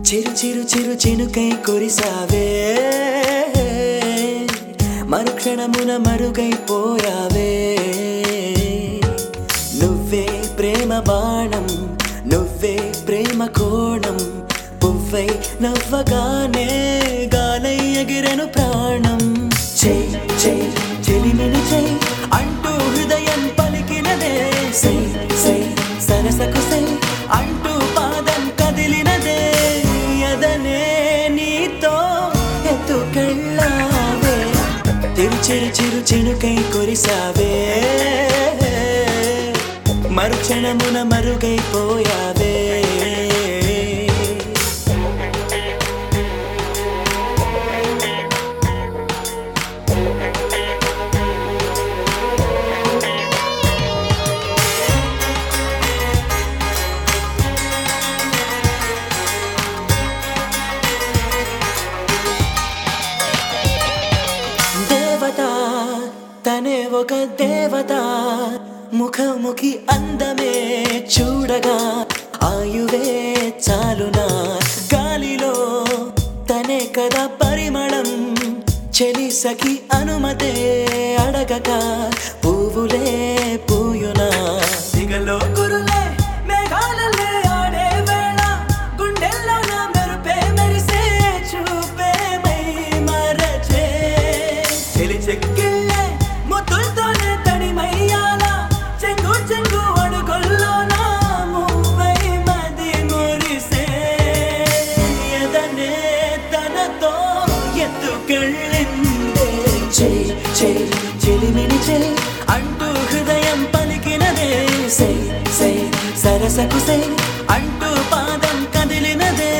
చిరు చిరు చిరు చినుకై కురిసావే మరుక్షణమున మరుగైపోయావే నువ్వే ప్రేమ బాణం నువ్వే ప్రేమ కోణం పువ్వై నవ్వగానే గాలై ఎగిరెను ప్రాణం చెయ్ చెయ్ చెలిమిని చెయ్ అంటూ హృదయం పలికినదే సై సై సరసకు సై అంటూ పాదం కదిలినదే ఎదనే నీతో ఎత్తుకెళ్ళావే తిరు చిరు చిరు చినుకై కురిసావే మరుక్షణమున మరుగైపోయావే దేవత తనే ఒక దేవత ముఖముఖి అందమే చూడగా ఆయువే చాలునా గాలిలో తనే కదా పరిమళం చెలి సఖి అనుమతే అడగక పువ్వులే పూయునా దిగలో గురులే మేఘాలలే ఆడే వేళ గుండెల్లో నా మెరుపే మెరిసే చూపే మై మరచే చెలి చెక్కిళ్ళే ముద్దులతోనే తడిమయ్యాల చెంగు చెంగు అడుగుల్లో నా మువ్వై మది మురిసే ఎదనే తనతో ఎత్తుకెళ్ళిందే చెయ్ చెయ్ చెలిమిని చెయ్ అంటూ హృదయం పలికినదే సై సై సరసకు సై అంటూ పాదం కదిలినదే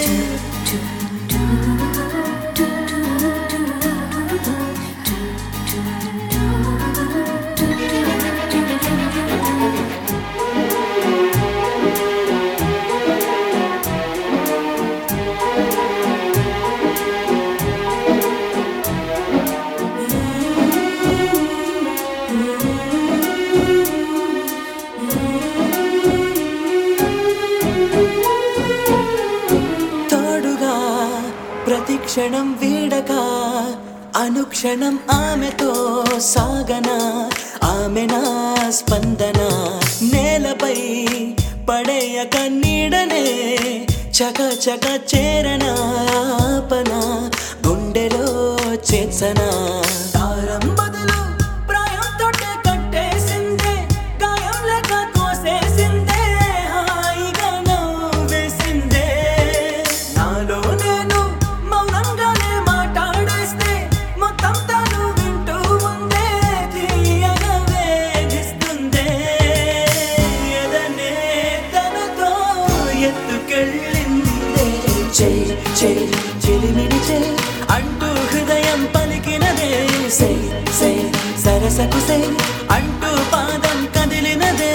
తోడుగా ప్రతిక్షణం వీడక అనుక్షణం ఆమెతో సాగన ఆమె నా స్పందన నేలపై పడేయక నీడనే చక చక చేరన ఆపన గుండెలో చేర్చన దారం బదులు ప్రాయంతో కట్టేసిందే గాయం లేక కోసేసిందే హాయిగా నవ్వేసిందే నాలో నేను మౌనంగానే మాట్లాడేస్తే మొత్తం తాను వింటూ ఉందే తీయగా వేధిస్తుందే ఎదనే తనతో ఎత్తుకెళ్ళిందే చెయ్ చెయ్ చెలిమిని చెయ్ అంటూ హృదయం పలికినదే సై సై సరసకు సై అంటూ పాదం కదిలినదే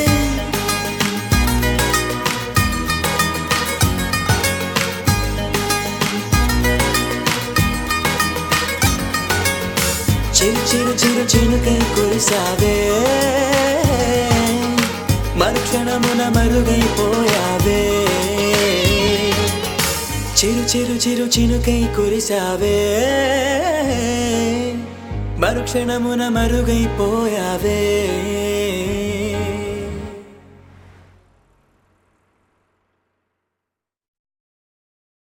చిరు చిరు చిరు చినుకై కురిసావే మరుక్షణమున మరుగైపోయావే చిరు చిరు చిరు చినుకై కురిసావే మరుక్షణమున మరుగైపోయావే